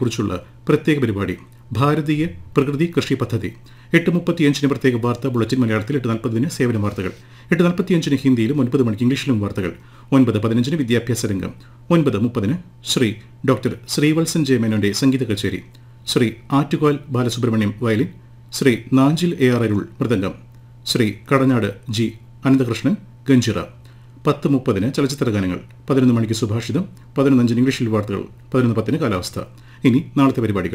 പദ്ധതികളെക്കുറിച്ചുള്ള പ്രത്യേക പരിപാടി ഭാരതീയ പ്രകൃതി കൃഷി പദ്ധതി എട്ട് മുപ്പത്തിയഞ്ചിന് പ്രത്യേക വാർത്താ ബുള്ളറ്റിൻ മലയാളത്തിൽ എട്ട് നാൽപ്പതിന് സേവന വാർത്തകൾ എട്ട് നാൽപ്പത്തിയഞ്ചിന് ഹിന്ദിയിലും ഒൻപത് മണിക്ക് ഇംഗ്ലീഷിലും വാർത്തകൾ ഒൻപത് പതിനഞ്ചിന് വിദ്യാഭ്യാസ രംഗം ഒൻപത് മുപ്പതിന് ശ്രീ ഡോക്ടർ ശ്രീവത്സൻ ജയമേനോന്റെ സംഗീത കച്ചേരി Shri Attukal Balasubramaniam violin Shri Nanjil A R Arul മൃദംഗം ശ്രീ കടനാട് ജി അനന്തകൃഷ്ണൻ ഗഞ്ചിറ പത്ത് മുപ്പതിന് ചലച്ചിത്ര ഗാനങ്ങൾ പതിനൊന്ന് മണിക്ക് സുഭാഷിതം പതിനൊന്നഞ്ചിന് ഇംഗ്ലീഷിൽ വാർത്തകൾ പതിനൊന്ന് പത്തിന് കാലാവസ്ഥ ഇനി നാളത്തെ പരിപാടികൾ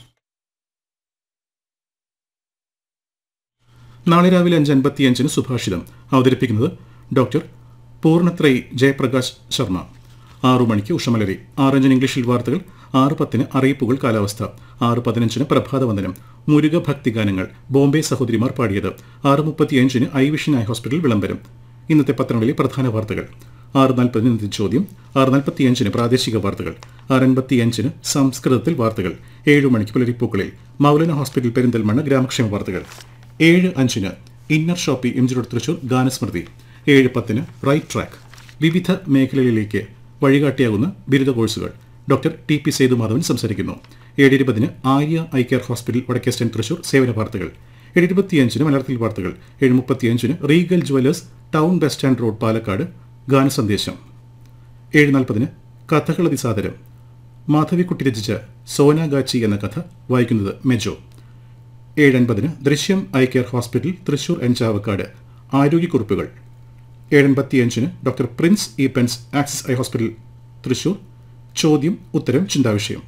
നാളെ രാവിലെ അഞ്ച് അൻപത്തിയഞ്ചിന് സുഭാഷിതം അവതരിപ്പിക്കുന്നത് ഡോക്ടർ പൂർണ്ണത്രയ് ജയപ്രകാശ് ശർമ്മ ആറു മണിക്ക് ഉഷമലരി ആറഞ്ചിന് ഇംഗ്ലീഷിൽ വാർത്തകൾ ആറ് പത്തിന് അറിയിപ്പുകൾ കാലാവസ്ഥ ആറ് പതിനഞ്ചിന് പ്രഭാതവന്ദനം മുരുക ഭക്തിഗാനങ്ങൾ ബോംബെ സഹോദരിമാർ പാടിയത് ആറ് മുപ്പത്തിയഞ്ചിന് ഐ വിഷൻ ഐ ഹോസ്പിറ്റൽ വിളംബരം ഇന്നത്തെ പത്രങ്ങളിലെ പ്രധാന വാർത്തകൾ ആറ് നാൽപ്പതിന് ഇന്നത്തെ ചോദ്യം ആറ് നാൽപ്പത്തിയഞ്ചിന് പ്രാദേശിക വാർത്തകൾ ആറ് അൻപത്തിയഞ്ചിന് സംസ്കൃതത്തിൽ വാർത്തകൾ ഏഴ് മണിക്ക് പുലരിപ്പൂക്കളിൽ മൗലന ഹോസ്പിറ്റൽ പെരിന്തൽമണ്ണ ഗ്രാമക്ഷേമ വാർത്തകൾ ഏഴ് അഞ്ചിന് inner shoppy M G road Thrissur ഗാനസ്മൃതി ഏഴ് പത്തിന് റൈറ്റ് ട്രാക്ക് വിവിധ മേഖലകളിലേക്ക് വഴികാട്ടിയാകുന്ന ബിരുദ കോഴ്സുകൾ ഡോക്ടർ ടി പി സേതുമാധവൻ സംസാരിക്കുന്നു ഏഴ് ഇരുപതിന് ആര്യ ഐ കെയർ ഹോസ്പിറ്റൽ വടക്കേ സ്റ്റാൻഡ് തൃശൂർ സേവന വാർത്തകൾ ഏഴ് ഇരുപത്തിയഞ്ചിന് മലയാളത്തിൽ വാർത്തകൾ ഏഴ് മുപ്പത്തിയഞ്ചിന് Regal jewellers town bus stand road Palakkad ഗാനസന്ദേശം ഏഴ് നാൽപ്പതിന് കഥകളതി സാദരം മാധവിക്കുട്ടി രചിച്ച സോനാഗാച്ചി എന്ന കഥ വായിക്കുന്നത് മെജോ ഏഴ് അൻപതിന് Drishyam eye care hospital Thrissur എൻ ചാവക്കാട് ആരോഗ്യക്കുറിപ്പുകൾ ഏഴൻപത്തിയഞ്ചിന് ഡോക്ടർ പ്രിൻസ് ഇ പെൻസ് ആക്സിസ് ഐ ഹോസ്പിറ്റൽ തൃശൂർ ചോദ്യം ഉത്തരം ചിന്താവിഷയം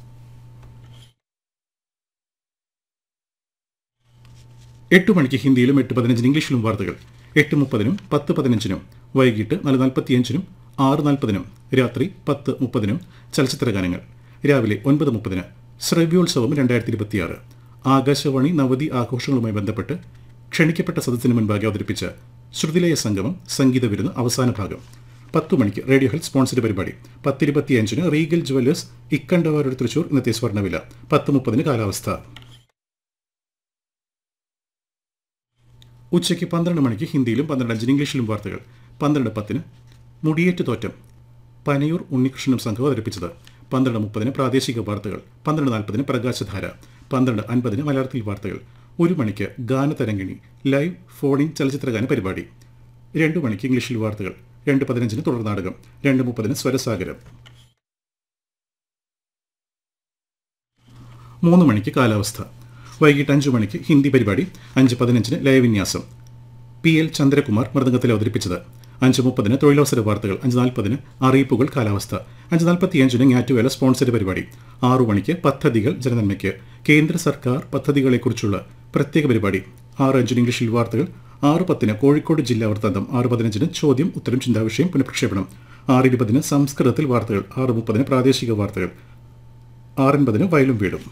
എട്ട് മണിക്ക് ഹിന്ദിയിലും എട്ട് പതിനഞ്ചിന് ഇംഗ്ലീഷിലും വാർത്തകൾ എട്ട് മുപ്പതിനും പത്ത് പതിനഞ്ചിനും വൈകിട്ട് നാല് നാൽപ്പത്തിയഞ്ചിനും ആറ് നാൽപ്പതിനും രാത്രി പത്ത് മുപ്പതിനും ചലച്ചിത്ര ഗാനങ്ങൾ രാവിലെ ഒൻപത് മുപ്പതിന് ശ്രവ്യോത്സവം രണ്ടായിരത്തി ഇരുപത്തിയാറ് ആകാശവാണി നവതി ആഘോഷങ്ങളുമായി ബന്ധപ്പെട്ട് ക്ഷണിക്കപ്പെട്ട സദസ്സിന് മുൻപാകെ അവതരിപ്പിച്ച ശ്രുതിലയ സംഗമം സംഗീത വിരുന്ന് അവസാന ഭാഗം പത്തു മണിക്ക് റേഡിയോ ഹെൽത്ത് സ്പോൺസർഡ് പരിപാടി പത്തിരുപത്തിയഞ്ചിന് റീഗൽ ജുവല്ലേഴ്സ് ഇക്കണ്ടവാരുടെ തൃശൂർ ഇന്നത്തെ സ്വർണ്ണവില പത്ത് മുപ്പതിന് കാലാവസ്ഥ ഉച്ചയ്ക്ക് പന്ത്രണ്ട് മണിക്ക് ഹിന്ദിയിലും പന്ത്രണ്ട് അഞ്ചിന് ഇംഗ്ലീഷിലും വാർത്തകൾ പന്ത്രണ്ട് പത്തിന് മുടിയേറ്റ് തോറ്റം പനയൂർ ഉണ്ണികൃഷ്ണനും സംഘം അവതരിപ്പിച്ചത് പന്ത്രണ്ട് മുപ്പതിന് പ്രാദേശിക വാർത്തകൾ പന്ത്രണ്ട് നാൽപ്പതിന് പ്രകാശധാര പന്ത്രണ്ട് അൻപതിന് മലയാളത്തിൽ വാർത്തകൾ ഒരു മണിക്ക് ഗാനതരംഗിണി ലൈവ് ഫോണിൻ ചലച്ചിത്രഗാന പരിപാടി രണ്ട് മണിക്ക് ഇംഗ്ലീഷിൽ വാർത്തകൾ രണ്ട് പതിനഞ്ചിന് തുടർ നാടകം രണ്ട് മുപ്പതിന് സ്വരസാഗരം മൂന്ന് മണിക്ക് കാലാവസ്ഥ വൈകിട്ട് അഞ്ചു മണിക്ക് ഹിന്ദി പരിപാടി അഞ്ച് പതിനഞ്ചിന് ലയവിന്യാസം പി എൽ ചന്ദ്രകുമാർ മൃദംഗത്തിൽ അവതരിപ്പിച്ചത് അഞ്ച് മുപ്പതിന് തൊഴിലവസര വാർത്തകൾ അഞ്ച് നാൽപ്പതിന് അറിയിപ്പുകൾ കാലാവസ്ഥ അഞ്ച് നാൽപ്പത്തിയഞ്ചിന് ഞാറ്റുവേല സ്പോൺസർ പരിപാടി ആറു മണിക്ക് പദ്ധതികൾ ജനനന്മയ്ക്ക് കേന്ദ്ര സർക്കാർ പദ്ധതികളെക്കുറിച്ചുള്ള പ്രത്യേക പരിപാടി ആറ് അഞ്ചിന് ഇംഗ്ലീഷിൽ വാർത്തകൾ ആറ് പത്തിന് കോഴിക്കോട് ജില്ലാ വൃത്താന്തം ആറ് പതിനഞ്ചിന് ചോദ്യം ഉത്തരം ചിന്താവിഷയം പുനഃപ്രക്ഷേപണം ആറ് ഇരുപതിന് സംസ്കൃതത്തിൽ വാർത്തകൾ ആറ് മുപ്പതിന് പ്രാദേശിക വാർത്തകൾ ആറൻപതിന് വയലും വീടും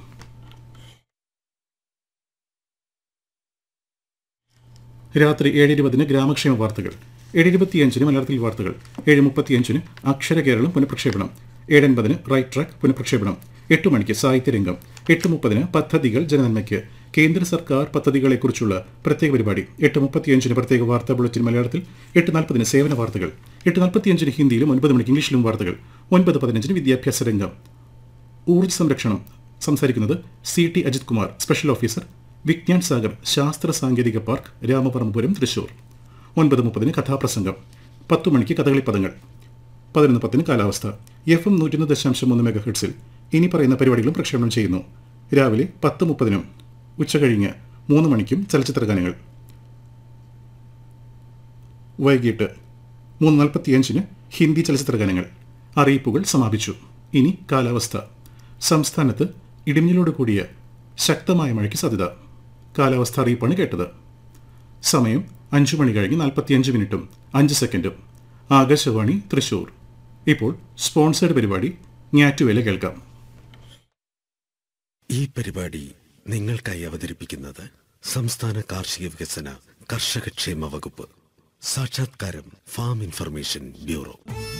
രാത്രി ഏഴ് ഇരുപതിന് ഗ്രാമക്ഷേമ വാർത്തകൾ ഏഴ് ഇരുപത്തിയഞ്ചിന് മലയാളത്തിൽ വാർത്തകൾ ഏഴ് മുപ്പത്തിയഞ്ചിന് അക്ഷര കേരളം പുനഃപ്രക്ഷേപണം ഏഴൻപതിന് റൈറ്റ് ട്രാക്ക് പുനഃപ്രക്ഷേപണം എട്ട് മണിക്ക് സാഹിത്യരംഗം എട്ട് മുപ്പതിന് പദ്ധതികൾ ജനനന്മയ്ക്ക് കേന്ദ്ര സർക്കാർ പദ്ധതികളെക്കുറിച്ചുള്ള പ്രത്യേക പരിപാടി എട്ട് മുപ്പത്തിയഞ്ചിന് പ്രത്യേക വാർത്താ ബുള്ളറ്റിൻ മലയാളത്തിൽ എട്ട് നാൽപ്പതിന് സേവന വാർത്തകൾ എട്ട് നാൽപ്പത്തിയഞ്ചിന് ഹിന്ദിയിലും ഒൻപത് മണിക്ക് ഇംഗ്ലീഷിലും വാർത്തകൾ ഒൻപത് പതിനഞ്ചിന് വിദ്യാഭ്യാസ രംഗം ഊർജ്ജ സംരക്ഷണം സംസാരിക്കുന്നത് C T Ajith Kumar special officer Vigyan Sagar ശാസ്ത്ര സാങ്കേതിക പാർക്ക് രാമപറമ്പുരം തൃശൂർ ഒൻപത് മുപ്പതിന് കഥാപ്രസംഗം പത്തു മണിക്ക് കഥകളി പദങ്ങൾ പതിനൊന്ന് പത്തിന് കാലാവസ്ഥ എഫ് എം നൂറ്റൊന്ന് ദശാംശം മൂന്ന് മെഗാ ഹെർട്സിൽ ഇനി പറയുന്ന പരിപാടികളും പ്രക്ഷേപണം ചെയ്യുന്നു രാവിലെ പത്ത് മുപ്പതിനും ഉച്ചകഴിഞ്ഞ് മൂന്ന് മണിക്കും ചലച്ചിത്ര ഗാനങ്ങൾ വൈകിട്ട് മൂന്ന് നാൽപ്പത്തിയഞ്ചിന് ഹിന്ദി ചലച്ചിത്ര ഗാനങ്ങൾ അറിയിപ്പുകൾ സമാപിച്ചു ഇനി കാലാവസ്ഥ സംസ്ഥാനത്ത് ഇടിമിന്നലോട് കൂടിയ ശക്തമായ മഴയ്ക്ക് സാധ്യത കാലാവസ്ഥ അറിയിപ്പാണ് കേട്ടത് സമയം അഞ്ചു മണി കഴിഞ്ഞ് നാൽപ്പത്തിയഞ്ച് മിനിറ്റും അഞ്ച് സെക്കൻഡും ആകാശവാണി തൃശൂർ ഇപ്പോൾ സ്പോൺസേഡ് പരിപാടി ഞാറ്റുവേല കേൾക്കാം ഈ പരിപാടി നിങ്ങൾക്കായി അവതരിപ്പിക്കുന്നത് സംസ്ഥാന കാർഷിക വികസന കർഷകക്ഷേമ വകുപ്പ് സാക്ഷാത്കാരം ഫാം ഇൻഫർമേഷൻ ബ്യൂറോ